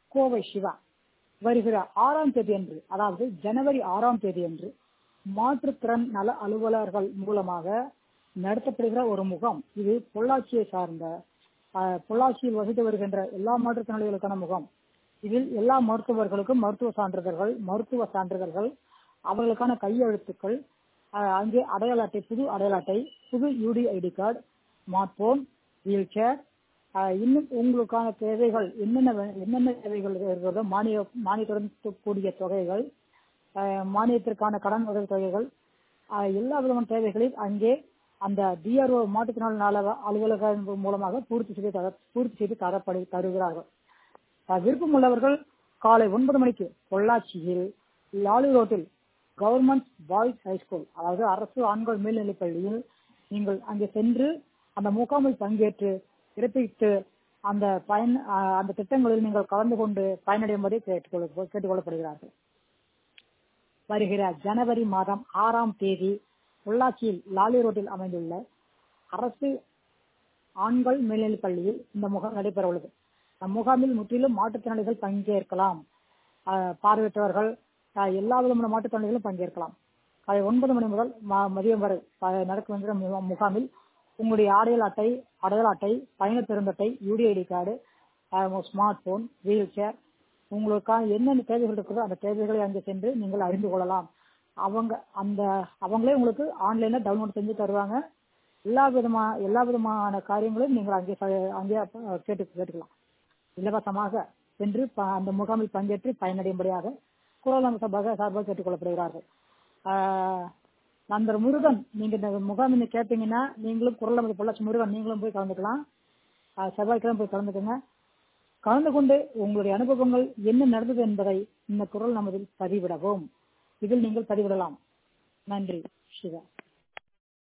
கோவை சிவா வருகிற ஆறாம் தேதி அன்று அதாவது ஜனவரி ஆறாம் தேதி அன்று மாற்றுத்திறன் நல அலுவலர்கள் மூலமாக நடத்தப்படுகிற ஒரு முகாம் இது பொள்ளாச்சியை சார்ந்த அஹ், பொள்ளாச்சியில் வசித்து வருகின்ற எல்லா மாற்றுத்திறனாளிகளுக்கான முகாம் இதில் எல்லா மருத்துவர்களுக்கும் மருத்துவ சான்றிதழ்கள் மருத்துவ சான்றிதழ்கள் அவர்களுக்கான கையெழுத்துக்கள் அஹ், அங்கே அடையாள அட்டை புது அடையாள அட்டை புது UDID card smartphone wheelchair இன்னும் உங்களுக்கான தேவைகள் என்னென்ன வே- என்னென்ன தேவைகள் இருக்கிறதோ மானிய மானியத்துடன் கூடிய தொகைகள் அஹ், மானியத்திற்கான கடன் உதவி தொகைகள் அஹ், எல்லா விதமான தேவைகளையும் அங்கே அந்த டிஆர்ஓ மாற்றுத்திறனாளி நல அலுவலக மூலமாக பூர்த்தி செய்து தர பூர்த்தி செய்து தரப்படு தருகிறார்கள் அஹ், விருப்பம் உள்ளவர்கள் காலை ஒன்பது மணிக்கு பொள்ளாச்சியில் லாலு ரோட்டில் கவர்மெண்ட் பாய்ஸ் ஹைஸ்கூல் அதாவது அரசு ஆண்கள் மேல்நிலைப் பள்ளியில் நீங்கள் அங்கே சென்று அந்த முகாமில் பங்கேற்று பிறப்பித்து அந்த பயன் அஹ், அந்த திட்டங்களில் நீங்கள் கலந்து கொண்டு பயனடையும்படி கேட்டுக்கொள்ள கேட்டுக்கொள்ளப்படுகிறார்கள் வருகிற ஜனவரி மாதம் ஆறாம் தேதி பொள்ளாச்சியில் லாலி ரோட்டில் அமைந்துள்ள அரசு ஆண்கள் மேல்நிலைப் பள்ளியில் இந்த முகாம் நடைபெற உள்ளது அந்த முகாமில் முற்றிலும் மாற்றுத்திறனாளிகள் பங்கேற்கலாம் அஹ், பார்வையற்றவர்கள் அஹ், எல்லா விதமான மாற்றுத்திறனாளிகளும் பங்கேற்கலாம் காலை ஒன்பது மணி முதல் ம- மதியம் வரை ப- நடக்கின்ற மு- முகாமில் உங்களுடைய அடையாள அட்டை அடையாள அட்டை பயண பெருந்தட்டை UDID card smartphone wheelchair உங்களுக்கான என்னென்ன தேவைகள் இருக்கிறதோ அந்த தேவைகளை அங்கே சென்று நீங்கள் அறிந்து கொள்ளலாம் அவங்க அந்த அவங்களே உங்களுக்கு ஆன்லைன்ல டவுன்லோட் செஞ்சு தருவாங்க எல்லா விதமா எல்லா விதமான காரியங்களையும் நீங்கள் அங்கே ப- அங்கே அஹ், கேட்டு கேட்டுக்கலாம் இலவசமாக சென்று ப- அந்த முகாமில் பங்கேற்று பயனடையும்படியாக குரல் அமைச்சர் சார்பாக கேட்டுக்கொள்ளப்படுகிறார்கள் ஆஹ், நண்பர் முருகன் நீங்க இந்த முகாமில் கேட்டீங்கன்னா நீங்களும் குரல் அமைச்சர் பொள்ளாச்சி முருகன் நீங்களும் போய் கலந்துக்கலாம் ஆஹ், செவ்வாய்க்கிழமை போய் கலந்துக்கோங்க கலந்து கொண்டு உங்களுடைய அனுபவங்கள் என்ன நடந்தது என்பதை இந்த குரல் நமதில் பதிவிடவும் இதில் நீங்கள் பதிவிடலாம் நன்றி சிவா